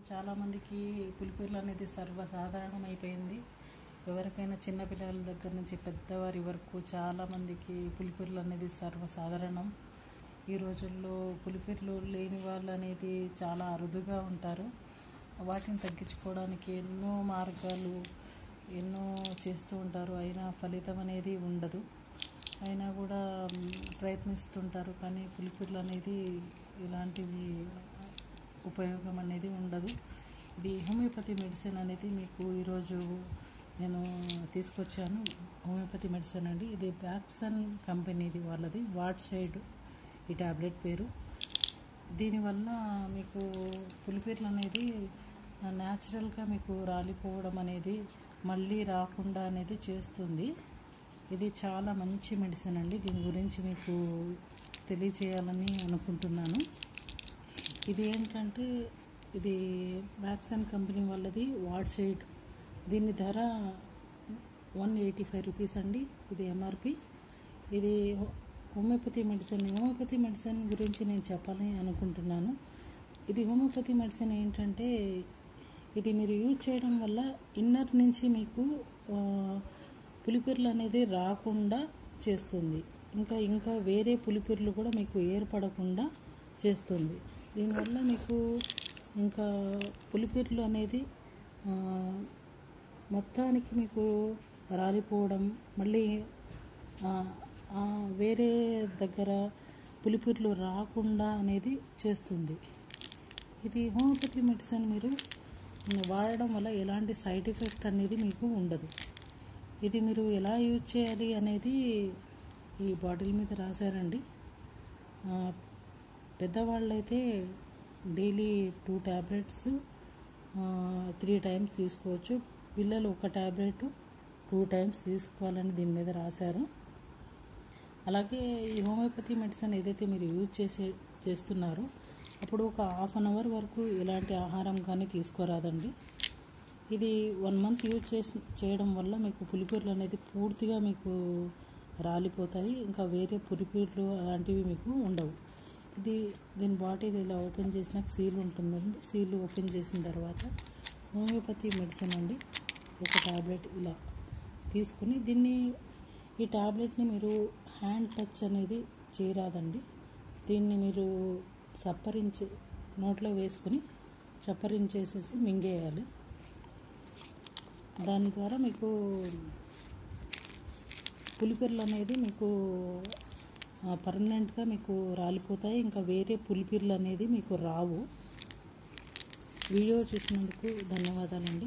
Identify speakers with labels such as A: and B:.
A: చాలామందికి పులిపీర్లు అనేది సర్వసాధారణం అయిపోయింది ఎవరికైనా చిన్నపిల్లల దగ్గర నుంచి పెద్దవారి వరకు చాలామందికి పులిపీర్లు అనేది సర్వసాధారణం ఈ రోజుల్లో పులిపీర్లు లేని వాళ్ళు అనేది చాలా అరుదుగా ఉంటారు వాటిని తగ్గించుకోవడానికి ఎన్నో మార్గాలు ఎన్నో చేస్తూ ఉంటారు అయినా ఫలితం అనేది ఉండదు అయినా కూడా మ్, ప్రయత్నిస్తుంటారు కానీ పులిపీర్లు అనేది ఇలాంటివి ఉపయోగం అనేది ఉండదు ఇది హోమియోపతి మెడిసిన్ అనేది మీకు ఈరోజు నేను తీసుకొచ్చాను హోమియోపతి మెడిసిన్ అండి ఇది బ్యాక్సన్ కంపెనీది వాళ్ళది వాట్ సైడ్ ఈ ట్యాబ్లెట్ పేరు దీనివల్ల మీకు పులిపీర్లు అనేది న్యాచురల్గా మీకు రాలిపోవడం అనేది మళ్ళీ రాకుండా అనేది చేస్తుంది ఇది చాలా మంచి మెడిసిన్ అండి దీని గురించి మీకు తెలియచేయాలని అనుకుంటున్నాను ఇది ఏంటంటే ఇది వ్యాక్సిన్ కంపెనీ వాళ్ళది వాడ్ సైడ్ దీని ధర వన్ ఎయిటీ ఫైవ్ రూపీస్ అండి ఇది ఎంఆర్పి ఇది హో- హోమియోపతి మెడిసిన్ హోమియోపతి మెడిసిన్ గురించి నేను చెప్పాలని అనుకుంటున్నాను ఇది హోమియోపతి మెడిసిన్ ఏంటంటే ఇది మీరు యూజ్ చేయడం వల్ల ఇన్నర్ నుంచి మీకు ఆ, పులిపిర్లు అనేది రాకుండా చేస్తుంది ఇంకా ఇంకా వేరే పులిపిర్లు కూడా మీకు ఏర్పడకుండా చేస్తుంది దీనివల్ల మీకు ఇంకా పులిపిర్లు అనేది ఆ, మొత్తానికి మీకు రాలిపోవడం మళ్ళీ ఆ, ఆ వేరే దగ్గర పులిపిర్లు రాకుండా అనేది చేస్తుంది ఇది హోమియోపతి మెడిసిన్ మీరు వాడడం వల్ల ఎలాంటి సైడ్ ఎఫెక్ట్ అనేది మీకు ఉండదు ఇది మీరు ఎలా యూజ్ చేయాలి అనేది ఈ బాటిల్ మీద రాశారండి ఆ, పెద్దవాళ్ళైతే daily two tablets three times తీసుకోవచ్చు పిల్లలు ఒక ట్యాబ్లెట్ టూ టైమ్స్ తీసుకోవాలని దీని మీద రాశారు అలాగే ఈ హోమియోపతి మెడిసిన్ ఏదైతే మీరు యూజ్ చేసే చేస్తున్నారో అప్పుడు ఒక హాఫ్ అన్ అవర్ వరకు ఎలాంటి ఆహారం కానీ తీసుకోరాదండి ఇది వన్ మంత్ యూజ్ చేసి చేయడం వల్ల మీకు పులిపీర్లు అనేది పూర్తిగా మీకు రాలిపోతాయి ఇంకా వేరే పులిపీర్లు అలాంటివి మీకు ఉండవు ఇది దీని బాటిల్ ఇలా ఓపెన్ చేసినాక సీల్ ఉంటుందండి సీల్ ఓపెన్ చేసిన తర్వాత హోమియోపతి మెడిసిన్ అండి ఒక టాబ్లెట్ ఇలా తీసుకుని దీన్ని ఈ టాబ్లెట్ని మీరు హ్యాండ్ టచ్ అనేది చేయరాదండి దీన్ని మీరు సప్పరించి నోట్లో వేసుకుని చప్పరించేసేసి మింగేయాలి దాని ద్వారా మీకు పులిపిర్లు అనేది మీకు పర్మనెంట్గా మీకు రాలిపోతాయి ఇంకా వేరే పులిపిర్లు అనేది మీకు రావు వీడియో చూసినందుకు ధన్యవాదాలండి